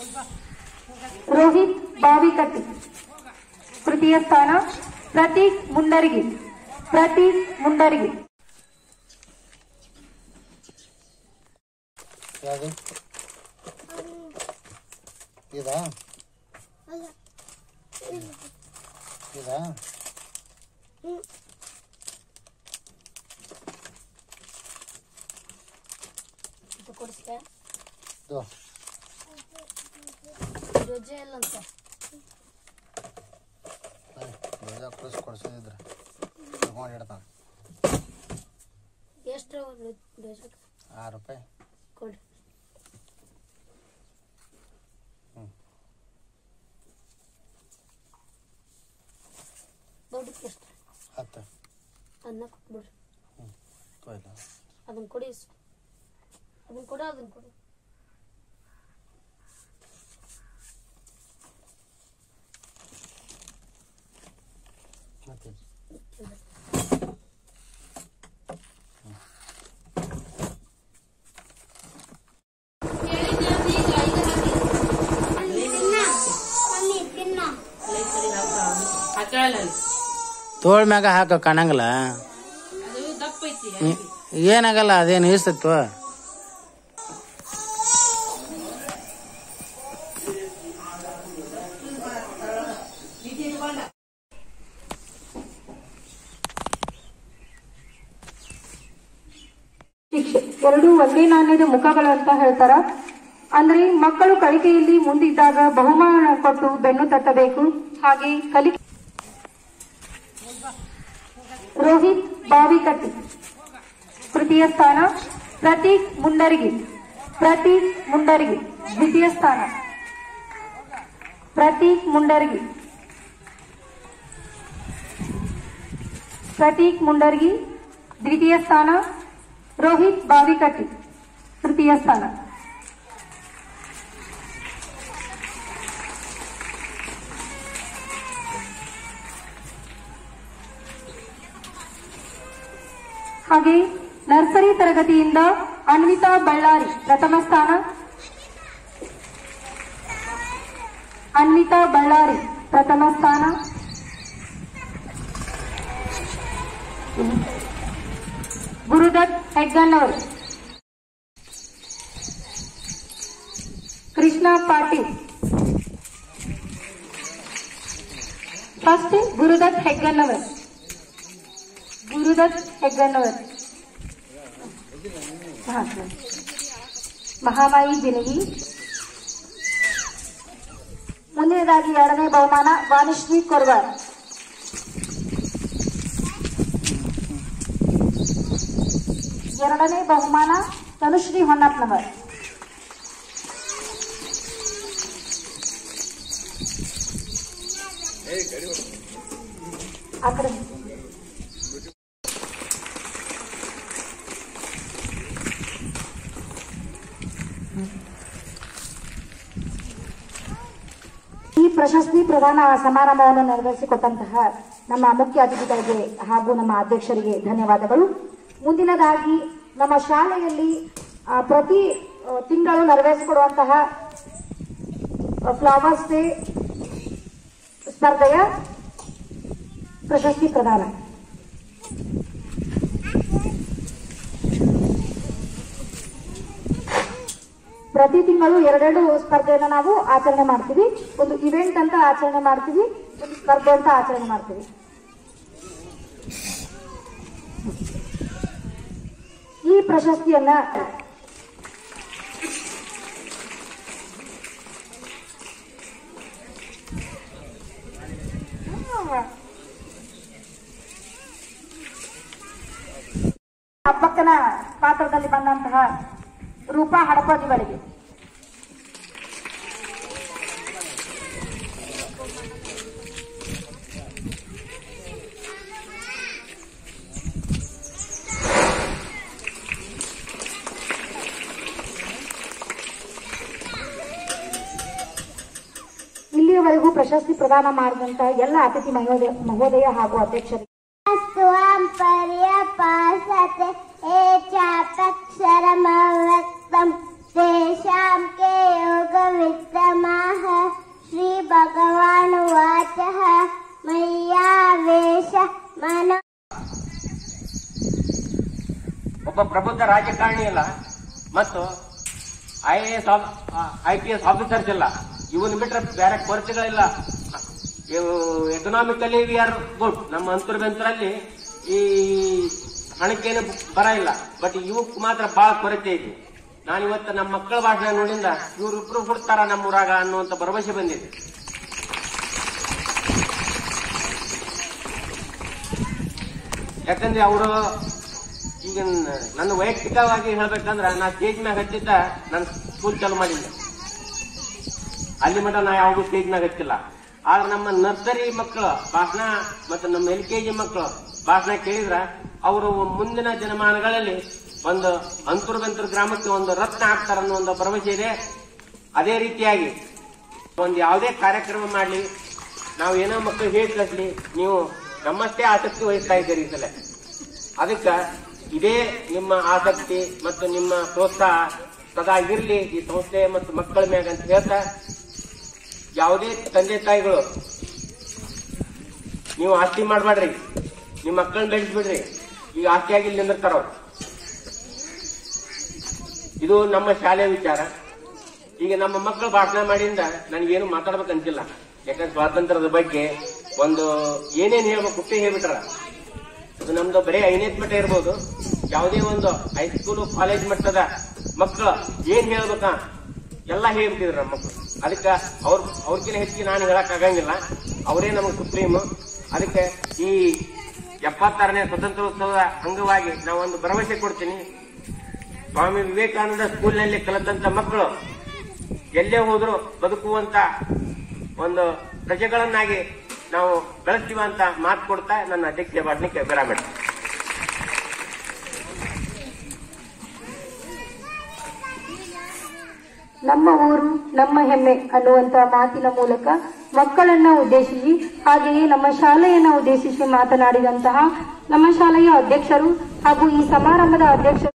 ರೋಹಿತ್ ಬಾವಿಕಟ್ಟಿ ತೃತೀಯ ಸ್ಥಾನ ಪ್ರತೀಕ್ ಮುಂಡರಗಿ ಪ್ರತೀಕ್ ಮುಂಡರಗಿ ಯಾವುದು ಇದಾ ಇದಾ ಕೊಡಿಸ್ತೆ ಇದು ರಜೆ ಇಲ್ಲ ಅಂತ ಬೇಜ ಕೊಡಿಸಿ ಕೊಡ್ಸಿದ್ರೆ ತಗೊಂಡು ಇಡ್ತಾನೆ ಎಷ್ಟು ರಜೆ ಆರು ರೂಪಾಯಿ ಕೊಡಿ ದೊಡ್ಡಕ್ಕೆ ಎಷ್ಟು ಹತ್ತು ಅನ್ನ ಕೊಟ್ಬಿಡ್ರಿ ತೊಯ್ದು ಅದನ್ನ ಕೊಡಿ ಅದನ್ನ ಕೊಡ ಅದನ್ನ ಕೊಡಿ ಮತ್ತೆ ತೋಳ್ ಮ್ಯಾಗ ಹಾಕ ಕಾಣಂಗಿಲ್ಲ ಹ್ಮ್. ಏನಾಗಲ್ಲ ಅದೇನು ಇಸ್ತತ್ತು ಶಿಕ್ಷೆ ಎರಡೂ ಒಂದೇ ನಾಣ್ಯದ ಮುಖಗಳು ಅಂತ ಹೇಳ್ತಾರ ಅಂದ್ರೆ ಮಕ್ಕಳು ಕಲಿಕೆಯಲ್ಲಿ ಮುಂದಿದ್ದಾಗ ಬಹುಮಾನ ಕೊಟ್ಟು ಬೆನ್ನು ತಟ್ಟಬೇಕು ಹಾಗೆ ಕಲಿಕೆ ರೋಹಿತ್ ಬಾವಿಕಟ್ಟಿ ತೃತೀಯ ಸ್ಥಾನ ಪ್ರತೀಕ್ ಮುಂಡರಗಿ ಪ್ರತೀಕ್ ಮುಂಡರಗಿ ದ್ವಿತೀಯ ಸ್ಥಾನ ಪ್ರತೀಕ್ ಮುಂಡರಗಿ ಪ್ರತೀಕ್ ಮುಂಡರ್ಗಿ ದ್ವಿತೀಯ ಸ್ಥಾನ ರೋಹಿತ್ ಬಾವಿಕಟ್ಟಿ ತೃತೀಯ ಸ್ಥಾನ ಹಾಗೆ ನರ್ಸರಿ ತರಗತಿಯಿಂದ ಅನ್ವಿತಾ ಬಳ್ಳಾರಿ ಪ್ರಥಮ ಸ್ಥಾನ ಅನ್ವಿತಾ ಬಳ್ಳಾರಿ ಪ್ರಥಮ ಸ್ಥಾನ ಗುರುದತ್ ಹೆಗ್ಗನ್ನವರು ಕೃಷ್ಣ ಪಾಟೀಲ್ ಫಸ್ಟ್ ಗುರುದತ್ ಹೆಗ್ಗನ್ನವರ್ ಗುರುದತ್ ಹೆಗ್ಗನ್ನವರ್ ಹಾ, ಸರ್. ಮಹಾಮಾಯಿ ಬಿನಗಿ ಮುಂದಿನದಾಗಿ ಎರಡನೇ ಬಹುಮಾನ ವಾಣಿಶ್ರೀ ಕೊರ್ವಾರ್ ಎರಡನೇ ಬಹುಮಾನ ತನುಶ್ರೀ ಹೊನ್ನಪ್ಪನವರ್ ಆ ಕಡೆ ಈ ಪ್ರಶಸ್ತಿ ಪ್ರದಾನ ಸಮಾರಂಭವನ್ನು ನೆರವೇರಿಸಿಕೊಟ್ಟಂತಹ ನಮ್ಮ ಮುಖ್ಯ ಅತಿಥಿಗಳಿಗೆ ಹಾಗೂ ನಮ್ಮ ಅಧ್ಯಕ್ಷರಿಗೆ ಧನ್ಯವಾದಗಳು ಮುಂದಿನದಾಗಿ ನಮ್ಮ ಶಾಲೆಯಲ್ಲಿ ಆ, ಪ್ರತಿ ಆ, ತಿಂಗಳು ನೆರವೇರಿಸಿಕೊಡುವಂತಹ ಫ್ಲವರ್ಸ್ ಡೇ ಸ್ಪರ್ಧೆಯ ಪ್ರಶಸ್ತಿ ಪ್ರದಾನ ಪ್ರತಿ ತಿಂಗಳು ಎರಡೆರಡು ಸ್ಪರ್ಧೆಯನ್ನ ನಾವು ಆಚರಣೆ ಮಾಡ್ತೀವಿ ಒಂದು ಇವೆಂಟ್ ಅಂತ ಆಚರಣೆ ಮಾಡ್ತೀವಿ ಒಂದು ಸ್ಪರ್ಧೆ ಅಂತ ಆಚರಣೆ ಮಾಡ್ತೀವಿ ಈ ಪ್ರಶಸ್ತಿಯನ್ನ ಹಬ್ಬಕ್ಕನ ಪಾತ್ರದಲ್ಲಿ ಬಂದಂತಹ ರೂಪಾ ಹಡಪದಿಗಳಿಗೆ ಇಲ್ಲಿಯವರೆಗೂ ಪ್ರಶಸ್ತಿ ಪ್ರದಾನ ಮಾಡಿದಂತಹ ಎಲ್ಲ ಅತಿಥಿ ಮಹೋದಯ ಮಹೋದಯ ಹಾಗೂ ಅಧ್ಯಕ್ಷರಿಗೆ त्वं पर्यपासते ये चापक्षरमव्यक्तं तेषां के योगवित्तम ಒಬ್ಬ ಪ್ರಬುದ್ಧ ರಾಜಕಾರಣಿ ಇಲ್ಲ ಮತ್ತು I A S I P S officers ಇಲ್ಲ ಇವನ್ ಬಿಟ್ರೆ ಬೇರೆ ಕೊರತೆಗಳಿಲ್ಲ ಇವು ಎಕನಾಮಿಕಲಿ ವಿ ಆರ್ ಗುಡ್ ನಮ್ಮ ಅಂತರ್ ಬೆಂತರಲ್ಲಿ ಈ ಹಣಕ್ಕೇನು ಬರ ಇಲ್ಲ ಬಟ್ ಇವಕ್ ಮಾತ್ರ ಬಹಳ ಕೊರತೆ ಇದೆ ನಾನು ಇವತ್ತು ನಮ್ಮ ಮಕ್ಕಳ ಭಾಷಣ ನೋಡಿಂದ ಇವ್ರಿಬ್ರು ಹುಡ್ತಾರ ನಮ್ಮೂರಾಗ ಅನ್ನುವಂತ ಭರವಸೆ ಬಂದಿದೆ ಯಾಕಂದ್ರೆ ಅವರು ಈಗ ನ- ನನ್ನ ವೈಯಕ್ತಿಕವಾಗಿ ಹೇಳ್ಬೇಕಂದ್ರ ನಾ ಸ್ಟೇಜ್ ಮ್ಯಾಗ ಹಚ್ಚಿದ್ದ ನನ್ನ ಸ್ಕೂಲ್ ಚಾಲು ಮಾಡಿಲ್ಲ ಅಲ್ಲಿ ಮಟ ನಾ ಯಾವಾಗೂ ಸ್ಟೇಜ್ ಮ್ಯಾಗ ಹಚ್ಚಿಲ್ಲ ಆದ್ರೆ ನಮ್ಮ ನರ್ಸರಿ ಮಕ್ಕಳು ಭಾಷಣ ಮತ್ತು ನಮ್ಮ ಎಲ್ ಕೆ ಜಿ ಮಕ್ಕಳು ಭಾಷಣ ಕೇಳಿದ್ರ ಅವರು ಮುಂದಿನ ಜನಮಾನಗಳಲ್ಲಿ ಒಂದು ಅಂತೂರು ಬೆಂತೂರು ಗ್ರಾಮಕ್ಕೆ ಒಂದು ರತ್ನ ಆಗ್ತಾರ ಅನ್ನೋ ಒಂದು ಭರವಸೆ ಇದೆ ಅದೇ ರೀತಿಯಾಗಿ ಒಂದು ಯಾವುದೇ ಕಾರ್ಯಕ್ರಮ ಮಾಡಲಿ ನಾವು ಏನೋ ಮಕ್ಕಳು ಹೇಳಿ ಕಳಿಸ್ಲಿ ನೀವು ನಮ್ಮಷ್ಟೇ ಆಸಕ್ತಿ ವಹಿಸ್ತಾ ಇದ್ದೀರಿ ಈ ಸಲ ಅದಕ್ಕೆ ಇದೇ ನಿಮ್ಮ ಆಸಕ್ತಿ ಮತ್ತು ನಿಮ್ಮ ಪ್ರೋತ್ಸಾಹ ಸದಾ ಇರಲಿ ಈ ಸಂಸ್ಥೆ ಮತ್ತು ಮಕ್ಕಳ ಮ್ಯಾಗ ಅಂತ ಹೇಳ್ತಾ ಯಾವುದೇ ತಂದೆ ತಾಯಿಗಳು ನೀವು ಆಸ್ತಿ ಮಾಡಬೇಡ್ರಿ ನಿಮ್ಮ ಮಕ್ಕಳನ್ನ ಬೆಳೆಸ್ಬಿಡ್ರಿ ಈಗ ಆಸ್ತಿಯಾಗಿ ಇಲ್ಲಿ ನಿಂದಿರ್ತಾರ ಅವ್ರು ಇದು ನಮ್ಮ ಶಾಲೆ ವಿಚಾರ ಈಗ ನಮ್ಮ ಮಕ್ಕಳು ಭಾಷಣ ಮಾಡಿಂದ ನನಗೇನು ಮಾತಾಡ್ಬೇಕು ಅನ್ಸಿಲ್ಲ ಯಾಕಂದ್ರೆ ಸ್ವಾತಂತ್ರ್ಯದ ಬಗ್ಗೆ ಒಂದು ಏನೇನ್ ಹೇಳ್ಬೇಕು ಹುಟ್ಟೆ ಹೇಳ್ಬಿಟ್ರ ಅದು ನಮ್ದು ಬರೀ ಐದನೇ ಮಟ್ಟ ಇರ್ಬೋದು ಯಾವುದೇ ಒಂದು ಹೈಸ್ಕೂಲ್ ಕಾಲೇಜ್ ಮಟ್ಟದ ಮಕ್ಕಳು ಏನ್ ಹೇಳ್ಬೇಕಾ ಎಲ್ಲ ಹೇಳ್ಬಿಟ್ಟಿದ್ರು ನಮ್ಮ ಮಕ್ಕಳು ಅದಕ್ಕೆ ಅವ್ರ ಅವ್ರಕಿನ ಹೆಚ್ಚಿಗೆ ನಾನು ಹೇಳಕ್ ಆಗಂಗಿಲ್ಲ ಅವರೇ ನಮಗೆ ಸುಪ್ರೀಂ ಅದಕ್ಕೆ ಈ ಎಪ್ಪತ್ತಾರನೇ ಸ್ವತಂತ್ರೋತ್ಸವದ ಅಂಗವಾಗಿ ನಾವೊಂದು ಭರವಸೆ ಕೊಡ್ತೀನಿ ಸ್ವಾಮಿ ವಿವೇಕಾನಂದ ಸ್ಕೂಲ್ನಲ್ಲಿ ಕಲಿತಂತ ಮಕ್ಕಳು ಎಲ್ಲೇ ಹೋದ್ರು ಬದುಕುವಂತ ಒಂದು ಪ್ರಜೆಗಳನ್ನಾಗಿ ನಾವು ಬೆಳೆಸ್ತೀವ ಅಂತ ಮಾತು ಕೊಡ್ತಾ ನನ್ನ ಅಧ್ಯಕ್ಷ ಭಾಷಣಕ್ಕೆ ವಿರಾಮ ನಮ್ಮ ಊರು ನಮ್ಮ ಹೆಮ್ಮೆ ಅನ್ನುವಂತ ಮಾತಿನ ಮೂಲಕ ಮಕ್ಕಳನ್ನ ಉದ್ದೇಶಿಸಿ ಹಾಗೆಯೇ ನಮ್ಮ ಶಾಲೆಯನ್ನ ಉದ್ದೇಶಿಸಿ ಮಾತನಾಡಿದಂತಹ ನಮ್ಮ ಶಾಲೆಯ ಅಧ್ಯಕ್ಷರು ಹಾಗೂ ಈ ಸಮಾರಂಭದ ಅಧ್ಯಕ್ಷರು